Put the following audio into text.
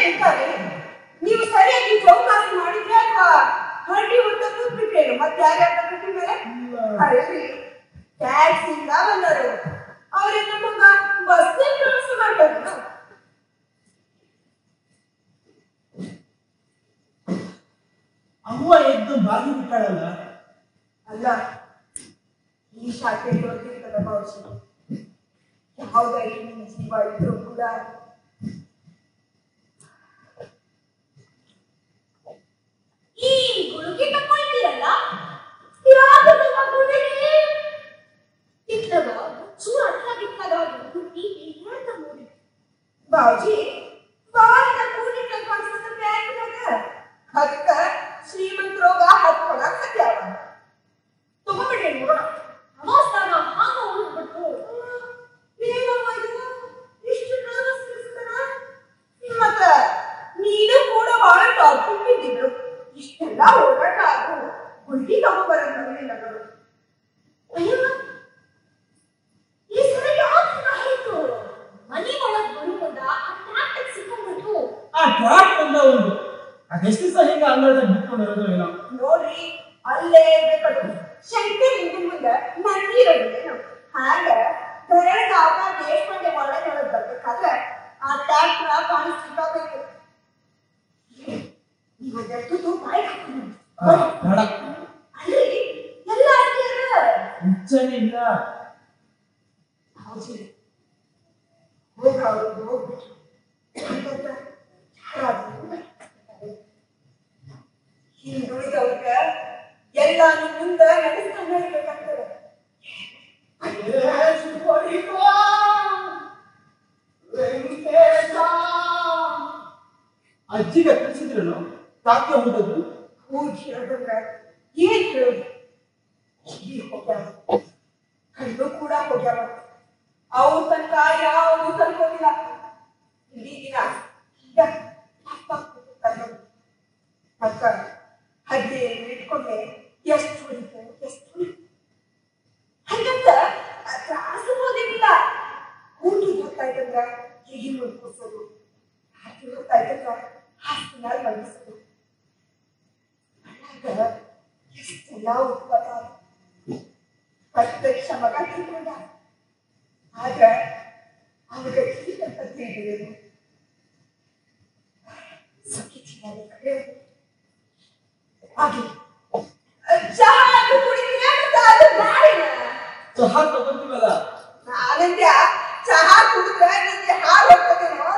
ಅಧಿಕಾರಿ ನೀವು ಸರಿಯಾಗಿ ಚೌಕಾಸಿ ಮಾಡಿದ್ರೆ ಅಥವಾ ಹಳ್ಳಿ ಉದ್ದ ಕೂತ್ಬಿಟ್ರೇನು ಮತ್ತೆ ಯಾರ್ಯಾರ ಕಟ್ಟಿ ಮೇಲೆ ಅಲ್ರಿ ಟ್ಯಾಕ್ಸ್ ಇಂದ ಬಂದರು ಅವ್ರಿಗೆ ನಮಗ ಬಸ್ ಪ್ರವಾಸ ಮಾಡ್ತಾರೆ ಅವ್ವ ಎದ್ದು ಬಾಗಿ ಬಿಟ್ಟಾಳಲ್ಲ ಅಲ್ಲ ಈ ಶಾಖೆ ಗೊತ್ತಿರ್ತದ ಬಹುಶಃ ಯಾವುದಾಗಿ ನಿಮ್ಮ ಜೀವ ಇದ್ರೂ ಕೂಡ ಈ ಗುಳುಗಿ ತಕೊಳ್ತೀರಲ್ಲ ಯಾಕೆ ತಗೊಂಡಿರಿ? ಇತ್ತದ ಚೂರು ಅಟ್ಲಾಗಿತ್ತದ ಹುಟ್ಟಿ ಹೇಳ್ತಾ ನೋಡಿ ಬಾವುಜಿ ಬಾಳಿನ ಕೂಡಿಟ್ಟ ಕಾಣಿಸ್ತದ ಬ್ಯಾಂಕ್ನಾಗ ಅದಕ್ಕ ಶ್ರೀಮಂತರೋಗ ಹತ್ಕೊಳಕ್ ಹತ್ಯಾವ ತಗೊಂಡ್ಬಿಡ್ರಿ ನೋಡೋಣ ಅವಸ್ಥಾನ ಹಾಗ ಉಳಿದ್ಬಿಟ್ಟು ಏನವ್ವ ಇದು? ಇಷ್ಟು nervous ಅನ್ಸ್ತದ? ಮತ್ತ ನೀನು ಕೂಡ ಬಹಳ ಟಾಪಿಕ್ ಬಿದ್ದಿದ್ರು ಇಷ್ಟೆಲ್ಲ ಓಡಾಟ ಆಗು ಗುಂಡಿ ತಗೊಂಡ್ಬರಂಗ್ ಬರಲಿಲ್ಲ ನೋಡು ಅಯ್ಯವ್ವ ಈ ಸಲ ಯಾಕೆ ಆಯ್ತು ಮನಿ ಒಳಗ್ ಬರುವುದ ಆ ಟ್ರಾಕ್ಟರ್ ಸಿಕ್ಕೊಂಡ್ಬಿಟ್ಟು ಆ ಟ್ರಾಕ್ ಬಂದ ಒಂದು ಅದೆಷ್ಟು ದಿವಸ ಹಿಂಗ ಅಂಗಳದಾಗ ಬಿಟ್ಕೊಂಡಿರೋದು ಏನೋ ನೋಡ್ರಿ ಅಲ್ಲೇ ಇರ್ಬೇಕದು ಶಂಕರ್ ಹಿಂದಿನ ಮುಂದೆ ಮಂದಿರೋದು ಹಾಗ ಬೆರಳಾಗ ದೇಶಪಾಂಡೆ ಒಳಗೆ ಒಳಗೆ ಬರ್ಬೇಕಾದ್ರೆ ಆ ಟ್ಯಾಕ್ಟ್ರ ಕಾಣಿಸ್ಲಿಕ್ಕಬೇಕು ಇವತ್ತು ಬಾಯಿ ಹಾಕೊಂಡು ಆ, ಬೇಡ ಅಲ್ರಿ ಎಲ್ಲ ಆಡ್ತೀರ ಹುಚ್ಚನೇ ಇಲ್ಲ ಹೌದು ಹೋಗ ಅವ್ರಿಗೆ ಹೋಗ್ಬಿಟ್ರು ಹಾಗಂತ ಯಾರಾದ್ರೂ ಹಿಂದುಳಿದವ್ರ ಎಲ್ಲಾನು ಮುಂದ ನಡೆಸ್ಕೊಂಡು ಹೋಗ್ಬೇಕಾಗ್ತದೆ ಅಜ್ಜಿಗೆ ಕಳಿಸಿದ್ರು ತಾಕಿ ಹೋದದ್ದು ಹೋಗಿ ಹೇಳೋದಂದ್ರ ಏನ್ ಹೇಳೋದು ಈ ಹೋಗ್ಯಾವ ಕಣ್ಣು ಕೂಡ ಹೋಗ್ಯಾವ ಅವ್ರ ತನಕ ಯಾವುದು ತಲುಪೋದಿಲ್ಲ ಇಡೀ ದಿನ ಈಗ ಅಪ್ಪ ಕೂತ್ಕೊಂಡು ನೋಡಿ. ಅಕ್ಕ ಹದ್ದೆ ಇಟ್ಕೊಂಡೆ ಎಷ್ಟು ಹೊಡಿತು ಎಷ್ಟು ಹೊಡಿತು ಹಂಗಂತ ತ್ರಾಸ ಹೋದಿಲ್ಲ ಊಟ ಗೊತ್ತಾಯ್ತಂದ್ರ ಹೀಗೆ ನೋಡ್ಕೊಸೋದು ರಾತ್ರಿ ಗೊತ್ತಾಯ್ತಂದ್ರ ಹಾಸ್ಪಿಟಲ್ ಮಲಗಿಸೋದು ಮನ್ಯಾಗ ಎಷ್ಟೆಲ್ಲ ಉತ್ಪನ್ನ ಪ್ರತ್ಯಕ್ಷ ಮಗ ತಿಳ್ಕೊಂಡ ಆಗ ಅವರ ಅಂತ ತಿಳಿದಿದ್ದೇನೆ ಸಖಿಚಿದ್ದಾರೆ ಕಡೆ ಹಾಗೆ ಚಹಾ ಅದು ಕುಡಿತೀರಾ ಮತ್ತೆ ಅದು ಬ್ಯಾಡಿನ? ಚಹಾ ತಗೊಂತೀವಲ್ಲ ನಾನಂದ್ಯ ಚಹಾ ಕುಡಿದ್ರೆ ನಿಂಗೆ ಹಾಲು ಹೋಗ್ತದೇನೋ